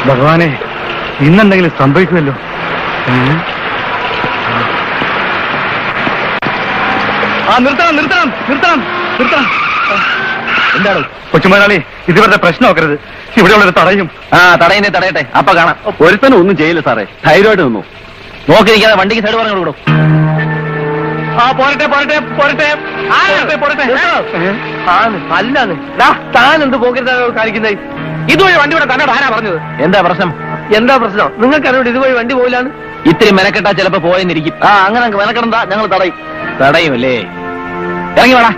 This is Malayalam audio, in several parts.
ഭഗവാനെ ഇന്നെന്തെങ്കിലും സംഭവിക്കുമല്ലോ ഉം. ആ നിർത്തണം നിർത്തണം നിർത്തണം നിർത്തണം എന്താണ് കൊച്ചുമലയാളി ഇതിവരുടെ പ്രശ്നം നോക്കരുത് ഇവിടെ ഉള്ളൊരു തടയും ആ തടയുന്നേ തടയട്ടെ അപ്പൊ കാണാം ഒരുത്തനും ഒന്നും ചെയ്യില്ല സാറേ ധൈര്യമായിട്ട് നിന്നു നോക്കിയിരിക്കാതെ വണ്ടിക്ക് സൈഡ് പറഞ്ഞു കൊടുക്കും ആ പോരട്ടെ പോരട്ടെ പോരട്ടെ പോരട്ടെ, പോരട്ടെ അല്ലാന്ന് താൻ എന്ത് പോക്കരുതാണ് കാണിക്കുന്നത് ഇതുവഴി വണ്ടി ഇവിടെ തന്നെ ആരാ പറഞ്ഞത് എന്താ പ്രശ്നം എന്താ പ്രശ്നം നിങ്ങൾക്ക് അറിയോട് ഇതുവഴി വണ്ടി പോയില്ലാന്ന് ഇത്തിരി മെനക്കെട്ടാ ചിലപ്പോ പോയെന്നിരിക്കും ആ അങ്ങനെ അങ്ങ് മെനക്കെടണ്ട ഞങ്ങൾ തടയും തടയുമല്ലേ ഇറങ്ങി വേണ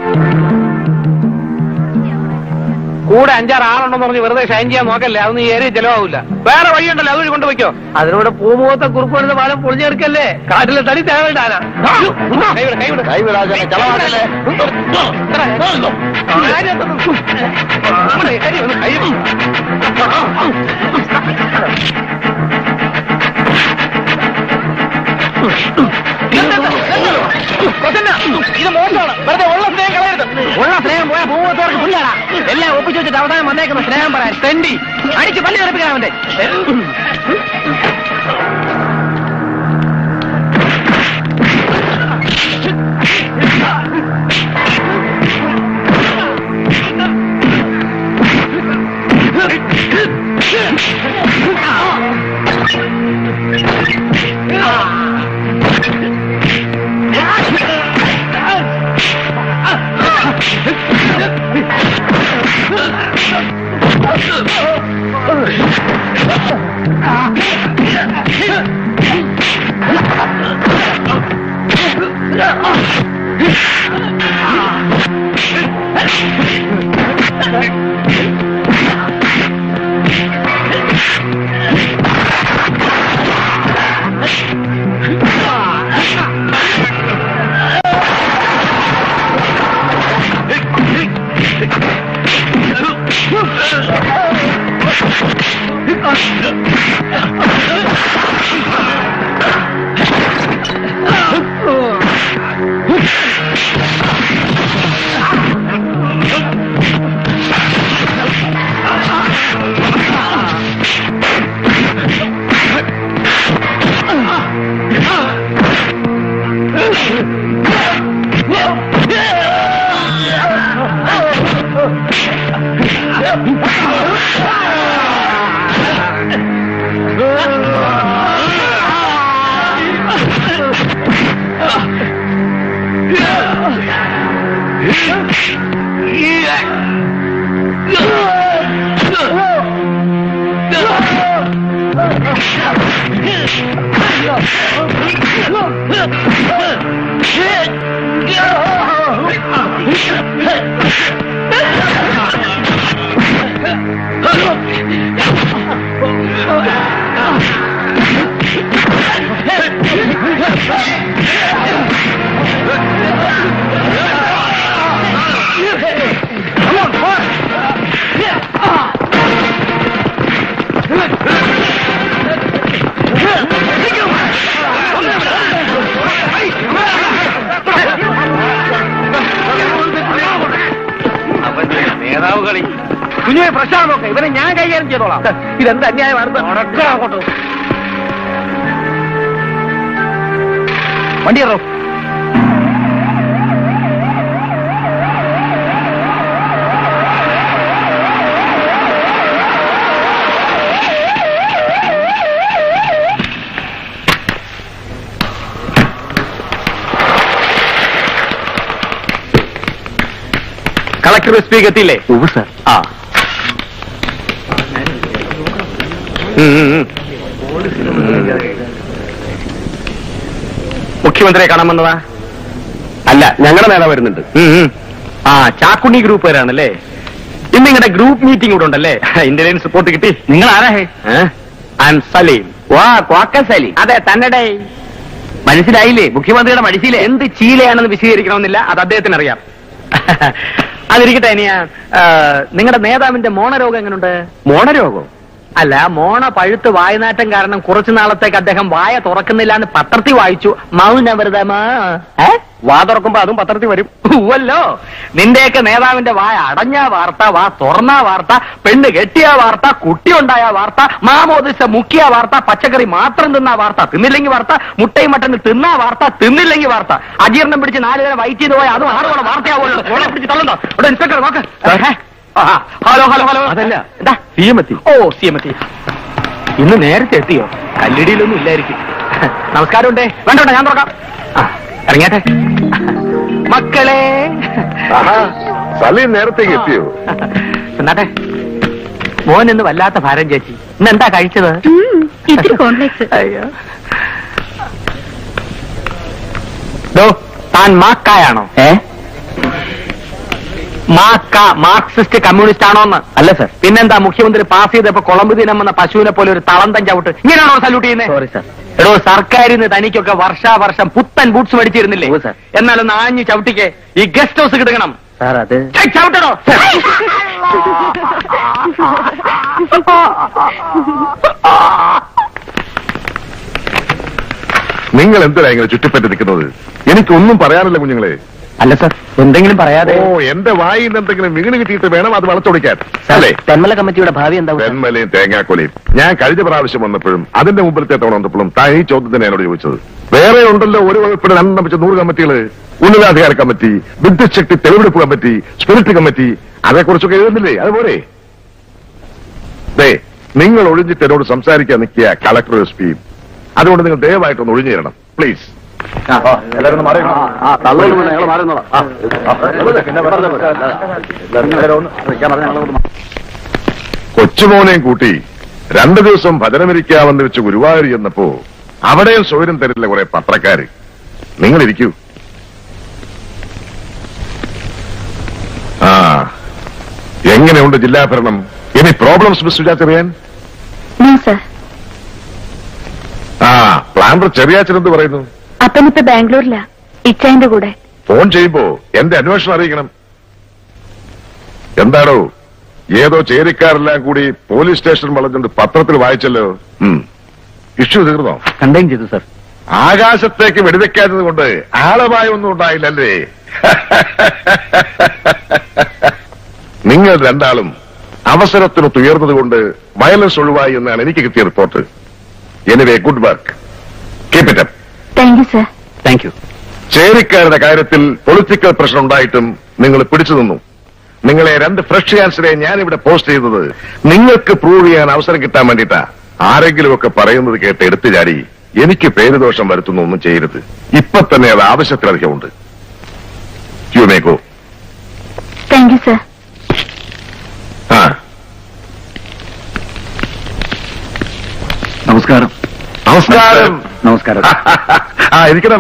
കൂടെ അഞ്ചാറ് ആളുണ്ടെന്ന് പറഞ്ഞ് വെറുതെ ഷൈൻ ചെയ്യാൻ നോക്കല്ലേ അതൊന്നും ഈ ഏരിയ ചെലവാകില്ല വേറെ വഴിയുണ്ടല്ലോ അതുവഴി കൊണ്ടുപോയിക്കോ അതിലൂടെ പൂമുഖത്തെ കുറുപ്പുകളുടെ പാലം പൊളിഞ്ഞെടുക്കല്ലേ കാട്ടിലെ തടി തേവണ്ടാനാ കൈവിടാതെ ചളവാക്കല്ലേ ഇത് മോശമാണ് വെറുതെ ഉള്ള സ്നേഹം കളയരുത് ഉള്ള സ്നേഹം പോയാൽ പൂമുഖത്തോർക്ക് പുല്ലാടാ എല്ലാം ഒപ്പിച്ചു വെച്ചിട്ട് അവസാനം വന്നേക്കുന്ന സ്നേഹം പറയാൻ തെണ്ടി അടിച്ച് പല്ലി തെറിപ്പിക്കാൻ അവന്റെ നേതാവ് കളി കുഞ്ഞുവെ പ്രശ്നം നോക്കാം ഇവനെ ഞാൻ കൈകാര്യം ചെയ്തോളാം ഇതെന്ത് അന്യായമാണ് അങ്ങോട്ട് വണ്ടി കയറോ കളക്ടർ സ്പീക്ക് എത്തിയില്ലേ സാർ ആ ഉം, ഉം, ഉം. മുഖ്യമന്ത്രിയെ കാണാൻ വന്നതാ അല്ല ഞങ്ങളുടെ നേതാവ് വരുന്നുണ്ട് ഉം, ഉം. ആ ചാക്കുണ്ണി ഗ്രൂപ്പ് വരാണല്ലേ ഇന്ന് നിങ്ങളുടെ ഗ്രൂപ്പ് മീറ്റിംഗ് ഇവിടെ ഉണ്ടല്ലേ ഇന്റലിജൻസ് റിപ്പോർട്ട് കിട്ടി നിങ്ങൾ ആരാ ഹേ ഐ എം സലീം വാ ക്വാക്കസലി അതെ തന്നെ മനസ്സിലായില്ലേ മുഖ്യമന്ത്രിയുടെ മടിശീലേ എന്ത് ചീലയാണെന്ന് വിശദീകരിക്കണമെന്നില്ല അത് അദ്ദേഹത്തിന് അറിയാം അതിരിക്കട്ടെ ഇനിയ നിങ്ങളുടെ നേതാവിന്റെ മോണരോഗം എങ്ങനെയുണ്ട് മോണരോഗം അല്ല മോണ പഴുത്ത് വായനാറ്റം കാരണം കുറച്ചു നാളത്തേക്ക് അദ്ദേഹം വായ തുറക്കുന്നില്ല എന്ന് പത്രത്തിൽ വായിച്ചു മൗനവ്രതമാ ഏ വാ തുറക്കുമ്പോ അതും പത്രത്തിൽ വരും ഉവ്വല്ലോ നിന്റെയൊക്കെ നേതാവിന്റെ വായ അടഞ്ഞ വാർത്ത വാ തുറന്ന വാർത്ത പെണ്ണ് കെട്ടിയ വാർത്ത കുട്ടി ഉണ്ടായ വാർത്ത മാമോദിസ മുക്കിയ വാർത്ത പച്ചക്കറി മാത്രം തിന്ന വാർത്ത തിന്നില്ലെങ്കിൽ വാർത്ത മുട്ടയും മട്ടനും തിന്ന വാർത്ത തിന്നില്ലെങ്കിൽ വാർത്ത അജീർണം പിടിച്ച് നാല് നേരം വൈറ്റ് ചെയ്ത് പോയ അതും ആറുപോലെ വാർത്തയാവുമല്ലോ ഓളെ പിടിച്ച് തള്ളുന്നോ ഇവിടെ ഇൻസ്പെക്ടർ നോക്ക് ഏഹ്. ആ, ഹലോ ഹലോ ഹലോ അതല്ല. എന്താ സി എം എത്തി ഓ സി എം എത്തി ഇന്ന് നേരത്തെ എത്തിയോ കല്ലിടിയിലൊന്നും ഇല്ലായിരിക്കും നമസ്കാരം ഉണ്ടേ വേണ്ട വേണ്ട ഞാൻ തുറക്കാം ആ, ഇറങ്ങിയാട്ടെ മക്കളെ സലീം നേരത്തേക്ക് എത്തിയോ എന്നാട്ടെ മോൻ ഇന്ന് വല്ലാത്ത ഭാരം ചേച്ചി ഇന്ന് എന്താ കഴിച്ചത് ഉം, ഇത്തിരി കോംപ്ലക്സ് അയ്യോ ഡോ താൻ മാക്കായാണോ ഏ മാക്ക മാർക്സിസ്റ്റ് കമ്മ്യൂണിസ്റ്റ് ആണോന്ന് അല്ല സർ പിന്നെന്താ മുഖ്യമന്ത്രി പാസ് ചെയ്തപ്പോ കൊളമ്പ് ദിനം എന്ന പശുവിനെ പോലെ ഒരു തളന്തം ചവിട്ട് ഇങ്ങനെയാണോ സല്യൂട്ട് ചെയ്യുന്നത് സോറി സർ എടോ സർക്കാരിൽ നിന്ന് തനിക്കൊക്കെ വർഷാവർഷം പുത്തൻ ബൂട്ട്സ് മേടിച്ചിരുന്നില്ലേ ഉവ്വ് സർ. എന്നാലൊന്ന് ആഞ്ഞു ചവിട്ടിക്ക് ഈ ഗസ്റ്റ് ഹൗസ് കിടക്കണം സാർ അത് ഛെ, ചവിട്ടടോ നിങ്ങൾ എന്തിനാ ഇങ്ങനെ ചുറ്റിപ്പറ്റി നിൽക്കുന്നത് എനിക്കൊന്നും പറയാനില്ല കുഞ്ഞുങ്ങളെ അല്ല സർ എന്തെങ്കിലും പറയാതെ ഓ എന്റെ വായിൽ നിന്ന് എന്തെങ്കിലും വീണ് കിട്ടിയിട്ട് വേണം അത് വളച്ചൊടിക്കാൻ അല്ലേ തെന്മല കമ്മിറ്റിയുടെ ഭാവി എന്താവും സർ? വെൺമലയും തേങ്ങാക്കൊലയും ഞാൻ കഴിഞ്ഞ പ്രാവശ്യം വന്നപ്പോഴും അതിന്റെ മുമ്പിലത്തെ തവണ വന്നപ്പോഴും താൻ ഈ ചോദ്യത്തിന് എന്നോട് ചോദിച്ചത് വേറെ ഉണ്ടല്ലോ ഒരു വകുപ്പിന് രണ്ടെണ്ണം വെച്ച നൂറ് കമ്മിറ്റികള് ഉന്നതാധികാര കമ്മിറ്റി വിദ്യുത് ശക്തി തെളിവെടുപ്പ് കമ്മിറ്റി സ്പിരിറ്റ് കമ്മിറ്റി അതേക്കുറിച്ചൊക്കെ എഴുതുന്നില്ലേ അതുപോലെ ദേ നിങ്ങൾ ഒഴിഞ്ഞിട്ട് എന്നോട് സംസാരിക്കാൻ നിൽക്കുക കളക്ടർ എസ് പിയും അതുകൊണ്ട് നിങ്ങൾ ദയവായിട്ടൊന്ന് ഒഴിഞ്ഞു തരണം പ്ലീസ് കൊച്ചുമോനെയും കൂട്ടി രണ്ടു ദിവസം ഭജനമിരിക്കാമെന്ന് വെച്ച് ഗുരുവായൂർ ചെന്നപ്പോ അവിടെയും സൗകര്യം തരില്ല കുറെ പത്രക്കാര് നിങ്ങൾ ഇരിക്കൂ ആ എങ്ങനെയുണ്ട് ജില്ലാ ഭരണം ഇനി പ്രോബ്ലംസ് മിസ് സുജാതറിയാൻ നോ സർ ആ പ്ലാന്റർ ചെറിയാച്ചൻ എന്ത് പറയുന്നു അപ്പനിപ്പോ ബാംഗ്ലൂരിലാ ഇച്ചായന്റെ കൂടെ ഫോൺ ചെയ്യുമ്പോ എന്റെ അന്വേഷണം അറിയിക്കണം എന്താണോ ഏതോ ചേരിക്കാരെല്ലാം കൂടി പോലീസ് സ്റ്റേഷൻ വളഞ്ഞുകൊണ്ട് പത്രത്തിൽ വായിച്ചല്ലോ ഇഷ്യൂ തീർന്നോ കണ്ടെയ്ൻ ചെയ്തു സർ ആകാശത്തേക്ക് വെടിവെക്കാത്തത് കൊണ്ട് ആളപായം ഒന്നും ഉണ്ടായില്ലല്ലേ നിങ്ങൾ രണ്ടാളും അവസരത്തിനൊത്ത് ഉയർന്നത് കൊണ്ട് വയലൻസ് ഒഴിവായി എന്നാണ് എനിക്ക് കിട്ടിയ report anyway good work keep it up thank you sir thank you ചേരിക്കാരുടെ കാര്യത്തിൽ പൊളിറ്റിക്കൽ പ്രശ്നം ഉണ്ടായിട്ടും നിങ്ങൾ പിടിച്ചു നിന്നു നിങ്ങളെ രണ്ട് ഫ്രഷ് ചാൻസിനെ ഞാൻ ഇവിടെ പോസ്റ്റ് ചെയ്തത് നിങ്ങൾക്ക് പ്രൂവ് ചെയ്യാൻ അവസരം കിട്ടാൻ വേണ്ടിയിട്ടാ ആരെങ്കിലുമൊക്കെ പറയുന്നത് കേട്ട് എടുത്തു ചാടി എനിക്ക് പേരുദോഷം വരുത്തുന്ന ഒന്നും ചെയ്യരുത് ഇപ്പൊ തന്നെ അത് ആവശ്യത്തിലധികമുണ്ട് you may go thank you sir ആ നമസ്കാരം നമസ്കാരം നമസ്കാരം ആ ഇരിക്കണം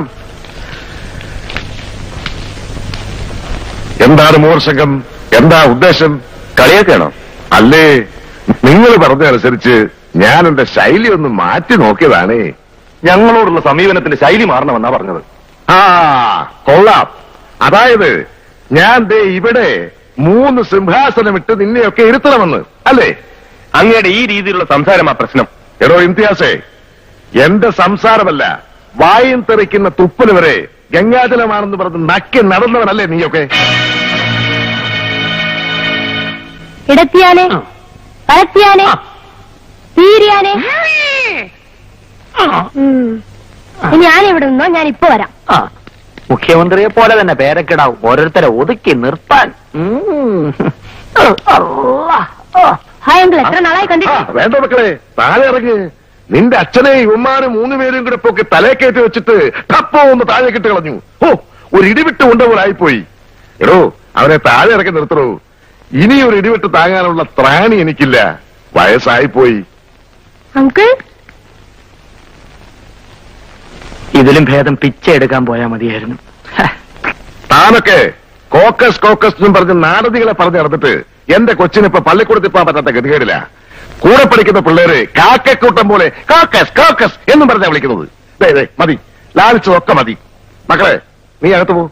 എന്താണ് മോർശകം എന്താ ഉദ്ദേശം കളിയൊക്കെയാണോ അല്ലേ നിങ്ങൾ പറഞ്ഞതനുസരിച്ച് ഞാൻ എന്റെ ശൈലി ഒന്ന് മാറ്റി നോക്കിയതാണേ ഞങ്ങളോടുള്ള സമീപനത്തിന്റെ ശൈലി മാറണമെന്നാ പറഞ്ഞത് ആ കൊള്ളാം അതായത് ഞാൻ ദേ ഇവിടെ മൂന്ന് സിംഹാസനമിട്ട് നിന്നെയൊക്കെ ഇരുത്തണമെന്ന് അല്ലേ അങ്ങയുടെ ഈ രീതിയിലുള്ള സംസാരമാ പ്രശ്നം എടോ ഇംതിയാസേ എന്റെ സംസാരമല്ല വായും തെറിക്കുന്ന തുപ്പല് വരെ ഗംഗാജലമാണെന്ന് പറഞ്ഞ് നക്കി നടന്നവനല്ലേ നീയൊക്കെ ഇടത്തിയാനെ വലത്തിയാനെ തീരിയാനെ ഉം. ഇനി ഞാൻ ഇവിടെ നിന്നോ ഞാൻ ഇപ്പൊ വരാം ആ മുഖ്യമന്ത്രിയെ പോലെ തന്നെ പേരക്കിടാവും ഓരോരുത്തരെ ഒതുക്കി നിർത്താൻ ഉം. അള്ളാ. ആ. ഹായ് അങ്കിൾ എത്ര നാളായി ആ, കണ്ടിട്ട് വേണ്ട മക്കളെ താഴെ ഇറങ്ങ് നിന്റെ അച്ഛനെ ഇവന്മാര് മൂന്നുപേരും കൂടെ പൊക്കി തലേ കയറ്റി വെച്ചിട്ട് ടപ്പോ ഒന്ന് താഴെ കിട്ട് കളഞ്ഞു ഓ ഒരു ഇടിവിട്ട് കൊണ്ടുപോലായിപ്പോയി എടോ അവനെ താഴെ ഇറക്കി നിർത്തണോ ഇനി ഒരു ഇടിവിട്ട് താങ്ങാനുള്ള ത്രാണി എനിക്കില്ല വയസ്സായിപ്പോയി അങ്കിൾ ഇതിലും ഭേദം പിച്ച എടുക്കാൻ പോയാൽ മതിയായിരുന്നു ഹ. താനൊക്കെ കോക്കസ് കോക്കസ് എന്നും പറഞ്ഞ് നാടതികളെ പറഞ്ഞു നടന്നിട്ട് എന്റെ കൊച്ചിനിപ്പോ പള്ളിക്കൂടത്തിൽ പോകാൻ പറ്റാത്ത ഗതികേടില്ല കൂടെ പഠിക്കുന്ന പിള്ളേര് കാക്കക്കൂട്ടം പോലെ കോക്കസ് കോക്കസ് എന്നും പറഞ്ഞാ വിളിക്കുന്നത് ദേ ദേ മതി ലാലിച്ചതൊക്കെ മതി മക്കളെ നീ അകത്ത് പോ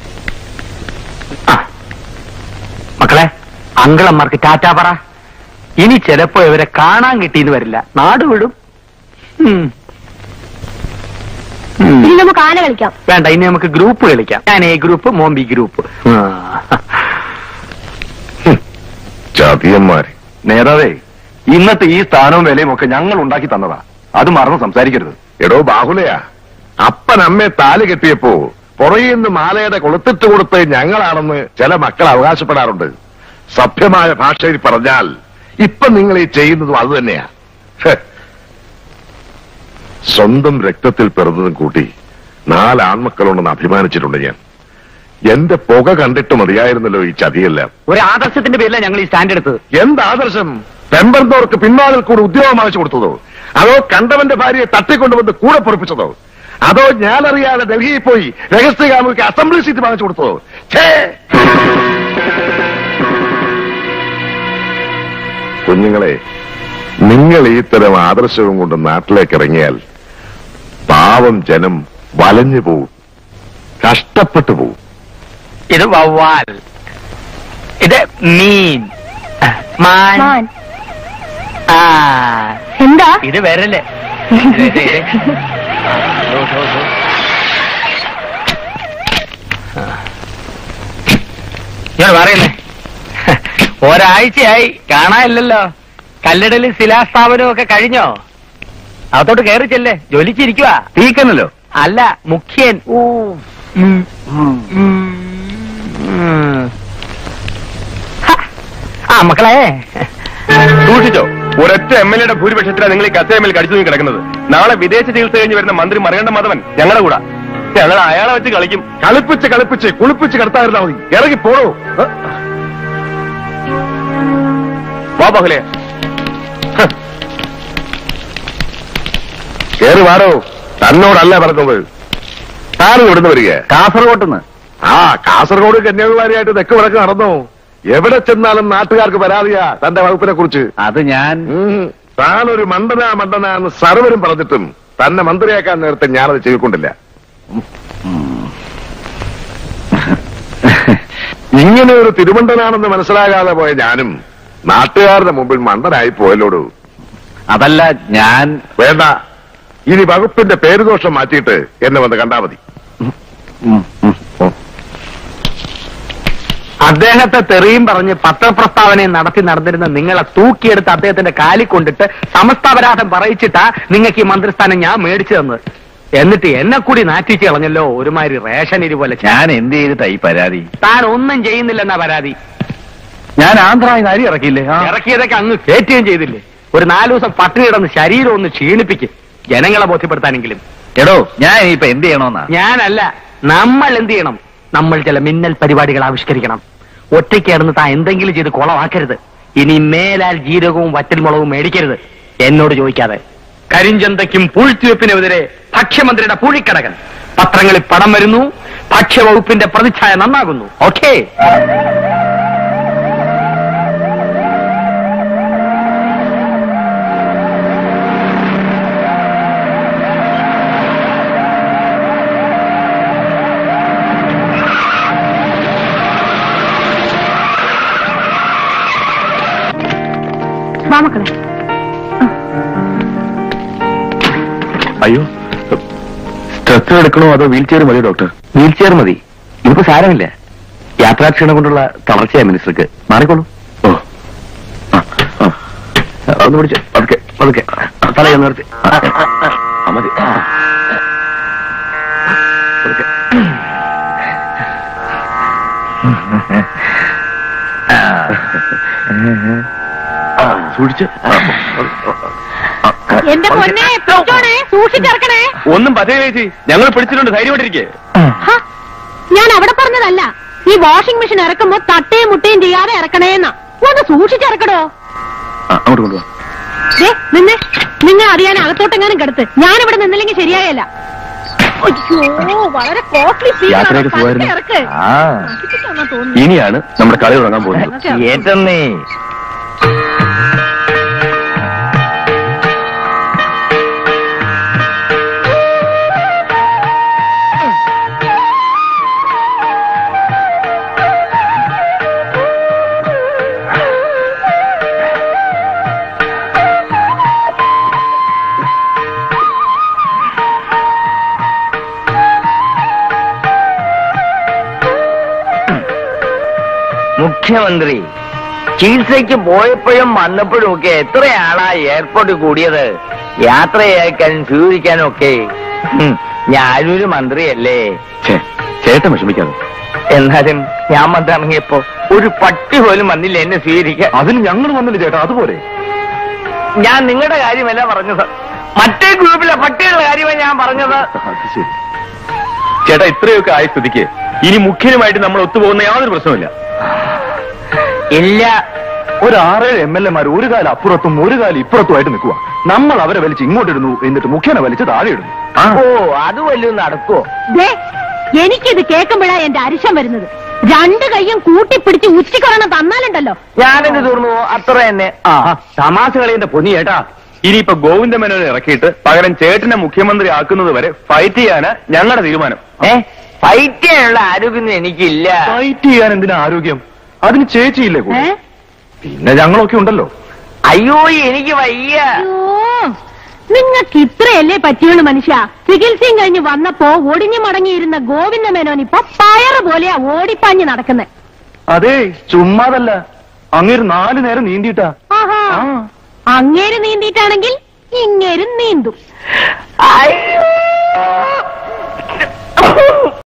ആ. മക്കളെ അങ്കിളന്മാർക്ക് ടാറ്റ പറ ഇനി ചിലപ്പോ ഇവരെ കാണാൻ കിട്ടിയെന്ന് വരില്ല നാട് വിടും ഉം. ഉം. ഇനി നമുക്ക് ആന കളിക്കാം വേണ്ട ഇനി നമുക്ക് ഗ്രൂപ്പ് കളിക്കാം ഞാൻ എ ഗ്രൂപ്പ് മോൻ ബി ഗ്രൂപ്പ് ചതിയന്മാര് നേതാവേ ഇന്നത്തെ ഈ സ്ഥാനവും വിലയും ഒക്കെ ഞങ്ങൾ ഉണ്ടാക്കി തന്നതാ അത് മറന്ന് സംസാരിക്കരുത് എടോ ബാഹുലയാ അപ്പൻ അമ്മയെ താല് കെട്ടിയപ്പോ പുറകിൽ നിന്ന് മാലയുടെ കൊളുത്തിട്ട് കൊടുത്ത് ഞങ്ങളാണെന്ന് ചില മക്കൾ അവകാശപ്പെടാറുണ്ട് സഭ്യമായ ഭാഷയിൽ പറഞ്ഞാൽ ഇപ്പൊ നിങ്ങൾ ഈ ചെയ്യുന്നതും അത് തന്നെയാ ഹെ. സ്വന്തം രക്തത്തിൽ പിറന്നതും കൂട്ടി നാല് ആൺമക്കളുണ്ടെന്ന് അഭിമാനിച്ചിട്ടുണ്ട് ഞാൻ എന്റെ പുക കണ്ടിട്ട് മതിയായിരുന്നല്ലോ ഈ ചതിയെല്ലാം ഒരു ആദർശത്തിന്റെ പേരിലാണ് ഞങ്ങൾ ഈ സ്റ്റാൻഡ് എടുത്തത് എന്ത് ആദർശം പെമ്പർന്നവർക്ക് പിൻവാതിൽ കൂടെ ഉദ്യോഗം വാങ്ങിച്ചു കൊടുത്തതോ അതോ കണ്ടവന്റെ ഭാര്യയെ തട്ടിക്കൊണ്ടുവന്ന് കൂടെ പൊറപ്പിച്ചതോ അതോ ഞാനറിയാതെ ഡൽഹിയിൽ പോയി രഹസ്യകാമുക്ക് അസംബ്ലി സീറ്റ് വാങ്ങിച്ചു കൊടുത്തതോ ഛേ! കുഞ്ഞുങ്ങളെ നിങ്ങൾ ഈ തരം ആദർശവും കൊണ്ട് നാട്ടിലേക്ക് ഇറങ്ങിയാൽ പാവം ജനം വലഞ്ഞു പോവും കഷ്ടപ്പെട്ടു പോവും ഇത് വവ്വാൽ ഇത് മീൻ മാൻ മാൻ ആ എന്താ ഇത് വരല് ഇത്, ഇത്, ഇത്. ഓ, ഓ, ഓ. ഇങ്ങനെ പറയുന്നേ ഒരാഴ്ചയായി കാണാനില്ലല്ലോ കല്ലിടലും ശിലാസ്ഥാപനവും ഒക്കെ കഴിഞ്ഞോ അകത്തോട്ട് കയറി ചെല്ലേ ജ്വലിച്ചിരിക്കുക തീക്കനല്ലോ അല്ല മുഖ്യൻ ഊ ഉം. ഉം. ഹ. ആ മക്കളെ സൂക്ഷിച്ചോ ഒരൊറ്റ എം എൽ എയുടെ ഭൂരിപക്ഷത്തിലാണ് നിങ്ങൾ ഈ കസേമയിൽ കടിച്ചു തൂങ്ങി കിടക്കുന്നത് നാളെ വിദേശ ചികിത്സ കഴിഞ്ഞ് വരുന്ന മന്ത്രി മറിയേണ്ട മാധവൻ ഞങ്ങളുടെ കൂടെ ഞങ്ങൾ അയാളെ വെച്ച് കളിക്കും കളിപ്പിച്ച് കളിപ്പിച്ച് കുളിപ്പിച്ച് കിടത്താതിരുന്നാ മതി ഇറങ്ങി പോടോ ഏ? വാ ബഹുലേ കേറി വാടോ തന്നോടല്ല പറഞ്ഞത് താൻ ഇവിടുന്ന് വരിക കാസർഗോട്ടുന്ന് ആ കാസർഗോഡ് കന്യാകുമാരിയായിട്ട് തെക്ക് വടക്ക് നടന്നു എവിടെ ചെന്നാലും നാട്ടുകാർക്ക് പരാതിയാ തന്റെ വകുപ്പിനെ കുറിച്ച് അത് ഞാൻ താൻ ഒരു മണ്ടനാ മണ്ടനാ എന്ന് സർവരും പറഞ്ഞിട്ടും തന്നെ മന്ത്രിയാക്കാൻ നേരത്തെ ഞാനത് ചെയ്തുകൊണ്ടില്ല ഇങ്ങനെ ഒരു തിരുമണ്ടനാണെന്ന് മനസ്സിലാകാതെ പോയ ഞാനും നാട്ടുകാരുടെ മുമ്പിൽ മണ്ടനായി പോയല്ലോടു അതല്ല ഞാൻ വേണ്ട ഇനി വകുപ്പിന്റെ പേരുദോഷം മാറ്റിയിട്ട് എന്നെ വന്ന് കണ്ടാ മതി അദ്ദേഹത്തെ തെറിയും പറഞ്ഞ് പത്രപ്രസ്താവനയും നടത്തി നടന്നിരുന്ന നിങ്ങളെ തൂക്കിയെടുത്ത് അദ്ദേഹത്തിന്റെ കാലിൽ കൊണ്ടിട്ട് സമസ്താപരാധം പറയിച്ചിട്ടാ നിങ്ങൾക്ക് ഈ മന്ത്രിസ്ഥാനം ഞാൻ മേടിച്ചു തന്നത് എന്നിട്ട് എന്നെ കൂടി നാറ്റിച്ച് കളഞ്ഞല്ലോ ഒരുമാതിരി റേഷൻ ഇരി പോലെ ഞാൻ എന്ത് ചെയ്തിട്ടാ ഈ പരാതി താൻ ഒന്നും ചെയ്യുന്നില്ലെന്നാ പരാതി ഞാൻ ആന്ധ്രായി അരി ഇറക്കിയില്ലേ ആ. ഇറക്കിയതൊക്കെ അങ്ങ് കയറ്റുകയും ചെയ്തില്ലേ ഒരു നാലു ദിവസം പട്ടിണി കിടന്ന് ശരീരം ഒന്ന് ക്ഷീണിപ്പിക്കും ജനങ്ങളെ ബോധ്യപ്പെടുത്താനെങ്കിലും എടോ ഞാൻ ഇപ്പൊ എന്ത് ചെയ്യണോന്നാ ഞാനല്ല നമ്മൾ എന്ത് ചെയ്യണം നമ്മൾ ചില മിന്നൽ പരിപാടികൾ ആവിഷ്കരിക്കണം ഒറ്റയ്ക്ക് കിടന്ന് താൻ എന്തെങ്കിലും ചെയ്ത് കുളമാക്കരുത് ഇനി മേലാൽ ജീരകവും വറ്റൽമുളകും മേടിക്കരുത് എന്നോട് ചോദിക്കാതെ കരിഞ്ചന്തയ്ക്കും പൂഴ്ത്തിവെപ്പിനെതിരെ ഭക്ഷ്യമന്ത്രിയുടെ പൂഴിക്കടകൻ പത്രങ്ങളിൽ പടം വരുന്നു ഭക്ഷ്യവകുപ്പിന്റെ പ്രതിച്ഛായ നന്നാകുന്നു ഓക്കേ വാ മക്കളെ അയ്യോ സ്ട്രെച്ചർ എടുക്കണോ അതോ വീൽ ചെയർ മതി ഡോക്ടർ വീൽ ചെയർ മതി ഇതിപ്പോ സാരമില്ല യാത്രാക്ഷീണം കൊണ്ടുള്ള തളർച്ചയാ മിനിസ്റ്റർക്ക് മാറിക്കോളൂ ഓ ആ, ആ. ഒന്ന് പിടിച്ച് പതുക്കെ പതുക്കെ തലയൊന്ന് നിർത്തി ആ, ആ, മതി ആ. പതുക്കെ. ആ, സൂക്ഷിച്ച് ആ, എന്റെ പൊന്നെ പിടിച്ചോണേ സൂക്ഷിച്ചിറക്കണേ ഒന്നും പതിവ് ചേച്ചി ഞങ്ങൾ പിടിച്ചിട്ടുണ്ട് ധൈര്യമായിട്ടിരിക്കേ ഹ, ഞാൻ അവിടെ പറഞ്ഞതല്ല ഈ വാഷിംഗ് മെഷീൻ ഇറക്കുമ്പോ തട്ടയും മുട്ടയും ചെയ്യാതെ ഇറക്കണേന്നാ ഒന്ന് സൂക്ഷിച്ചിറക്കടോ അങ്ങോട്ട് കൊണ്ടുപോവാ ദേ, നിന്നെ നിങ്ങൾ അറിയാൻ അകത്തോട്ടെങ്ങാനും കിടത്ത് ഞാൻ ഇവിടെ നിന്നില്ലെങ്കിൽ ശരിയായല്ല അയ്യോ വളരെ കോസ്റ്റ്ലി യാത്രയൊക്കെ സുഖമായിരുന്നു ഇറക്ക് ആ നശിപ്പിച്ചോന്നാ തോന്നുന്നു. ഇനിയാണ് നമ്മുടെ കളി തുടങ്ങാൻ പോകുന്നത് ഏറ്റന്നേ മുഖ്യമന്ത്രി ചികിത്സയ്ക്ക് പോയപ്പോഴും വന്നപ്പോഴും ഒക്കെ എത്രയാളാ എയർപോർട്ടിൽ കൂടിയത് യാത്ര അയക്കാനും സ്വീകരിക്കാനും ഒക്കെ ഹും, ഞാനൊരു മന്ത്രിയല്ലേ ഛേ, ചേട്ടൻ വിഷമിക്കാതെ എന്നാലും ഞാൻ വന്നിറങ്ങിയപ്പോ ഒരു പട്ടി പോലും വന്നില്ല എന്നെ സ്വീകരിക്കാൻ അതിന് ഞങ്ങൾ വന്നില്ല ചേട്ടാ അതുപോലെ ഞാൻ നിങ്ങളുടെ കാര്യമല്ല പറഞ്ഞത് മറ്റേ ഗ്രൂപ്പിലെ പട്ടികളുടെ കാര്യമാണ് ഞാൻ പറഞ്ഞത് അത് ശരി ചേട്ടാ ഇത്രയൊക്കെ ആയ സ്ഥിതിക്ക് ഇനി മുഖ്യനുമായിട്ട് നമ്മൾ ഒത്തുപോകുന്ന യാതൊരു പ്രശ്നമില്ല ഇല്ല ഒരു ആറേഴ് എം എൽ എമാർ ഒരു കാലം അപ്പുറത്തും ഒരു കാലം ഇപ്പുറത്തുമായിട്ട് നിൽക്കുക നമ്മൾ അവരെ വലിച്ച് ഇങ്ങോട്ടിടുന്നു എന്നിട്ട് മുഖ്യനെ വലിച്ച് താഴെ ഇടുന്നു ഓ അത് വല്ലതും നടക്കുവോ ദേ എനിക്കിത് കേൾക്കുമ്പോഴാ എന്റെ അരിശം വരുന്നത് രണ്ട് കൈയും കൂട്ടിപ്പിടിച്ച് ഉച്ചിക്കൊറണം തന്നാലുണ്ടല്ലോ ഞാനെന്ത് തോന്നുന്നു അത്ര തന്നെ ആ തമാശ കളിയുടെ പൊന്നി ചേട്ടാ ഇനിയിപ്പോ ഗോവിന്ദമേനോനെ ഇറക്കിയിട്ട് പകരം ചേട്ടനെ മുഖ്യമന്ത്രി ആക്കുന്നത് വരെ ഫൈറ്റ് ചെയ്യാന് ഞങ്ങളുടെ തീരുമാനം ഏ ഫൈറ്റ് ചെയ്യാനുള്ള ആരോഗ്യമൊന്നും എനിക്കില്ല ഫൈറ്റ് ചെയ്യാൻ എന്തിനാ ആരോഗ്യം അതിന് ചേച്ചിയില്ലേ കൂടെ? ഏ പിന്നെ ഞങ്ങളൊക്കെ ഉണ്ടല്ലോ അയ്യോ എനിക്ക് വയ്യ അയ്യോ നിങ്ങൾക്ക് ഇത്രയല്ലേ പറ്റിയുള്ളൂ മനുഷ്യ ചികിത്സയും കഴിഞ്ഞ് വന്നപ്പോ ഒടിഞ്ഞു മടങ്ങിയിരുന്ന ഗോവിന്ദ മേനോൻ ഇപ്പൊ പയറ് പോലെയാ ഓടിപ്പാഞ്ഞ് നടക്കുന്നത് അതെ ചുമ്മാതല്ല അങ്ങേര് നാലു നേരം നീന്തിയിട്ടാ ആഹാ അങ്ങേര് നീന്തിയിട്ടാണെങ്കിൽ ഇങ്ങേരും നീന്തും അയ്യോ